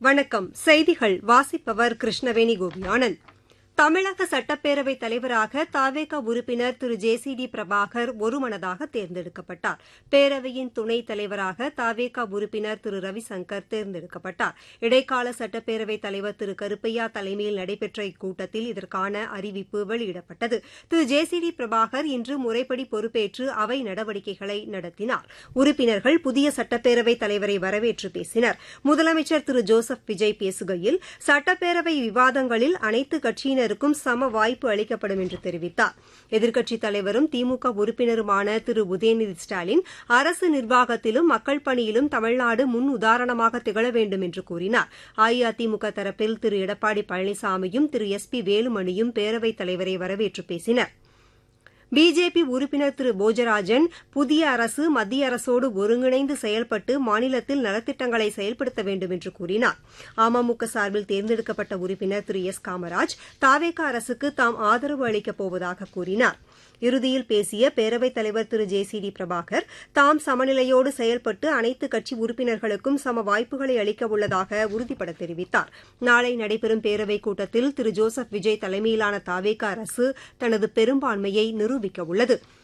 வணக்கம் செய்திகள் வாசிப்பவர் கிருஷ்ணவேணி கோபியானந்த் தமிழக சட்டப்பேரவைத் தலைவராக தவேக உறுப்பினர் Thiru J C D Prabhakar ஒருமனதாக தேர்ந்தெடுக்கப்பட்டார் பேரவையின் துணைத் தலைவராக தவேக உறுப்பினர் திரு ரவிசங்கர் தேர்ந்தெடுக்கப்பட்டார் இடைக்கால சட்டப்பேரவைத் தலைவர் திரு கருப்பையா தலைமையில் நடைபெற்ற இக்கூட்டத்தில் இதற்கான அறிவிப்பு வெளியிடப்பட்டது Thiru J C D Prabhakar இன்று முறைப்படி பொறுப்பேற்று அவை நடவடிக்கைகளை நடத்தினார் உறுப்பினர்கள் புதிய சட்டப்பேரவைத் தலைவரை வரவேற்று பேசினர் முதலமைச்சர் திரு ஜோசப் விஜய் பேசுகையில் சட்டப்பேரவை விவாதங்களில் அனைத்து கட்சியினர் கட்சியினருக்கும் சம வாய்ப்பு அளிக்கப்படும் என்று தெரிவித்தார் எதிர்க்கட்சித் தலைவரும் திமுக உறுப்பினருமான திரு உதயநிதி ஸ்டாலின் அரசு நிர்வாகத்திலும் மக்கள் பணியிலும் தமிழ்நாடு முன் உதாரணமாக திகழ வேண்டும் என்று கூறினார் அஇஅதிமுக தரப்பில் திரு எடப்பாடி பழனிசாமியும் திரு எஸ் பி வேலுமணியும் பேரவைத் தலைவரை வரவேற்று பேசினர் பிஜேபி உறுப்பினர் திரு போஜராஜன் புதிய அரசு மத்திய அரசோடு ஒருங்கிணைந்து செயல்பட்டு மாநிலத்தில் நலத்திட்டங்களை செயல்படுத்த வேண்டும் என்று கூறினார் அமமுக சார்பில் தேர்ந்தெடுக்கப்பட்ட உறுப்பினர் திரு எஸ் காமராஜ் தாவேக அரசுக்கு தாம் ஆதரவு அளிக்கப் போவதாக கூறினார் இறுதியில் பேசிய பேரவைத் தலைவர் Thiru J C D Prabhakar தாம் சமநிலையோடு செயல்பட்டு அனைத்து கட்சி உறுப்பினர்களுக்கும் சம வாய்ப்புகளை அளிக்க உள்ளதாக உறுதிபட தெரிவித்தார் நாளை நடைபெறும் பேரவைக் கூட்டத்தில் திரு ஜோசப் விஜய் தலைமையிலான தாவேக அரசு தனது பெரும்பான்மையை நிரூபிக்க உள்ளது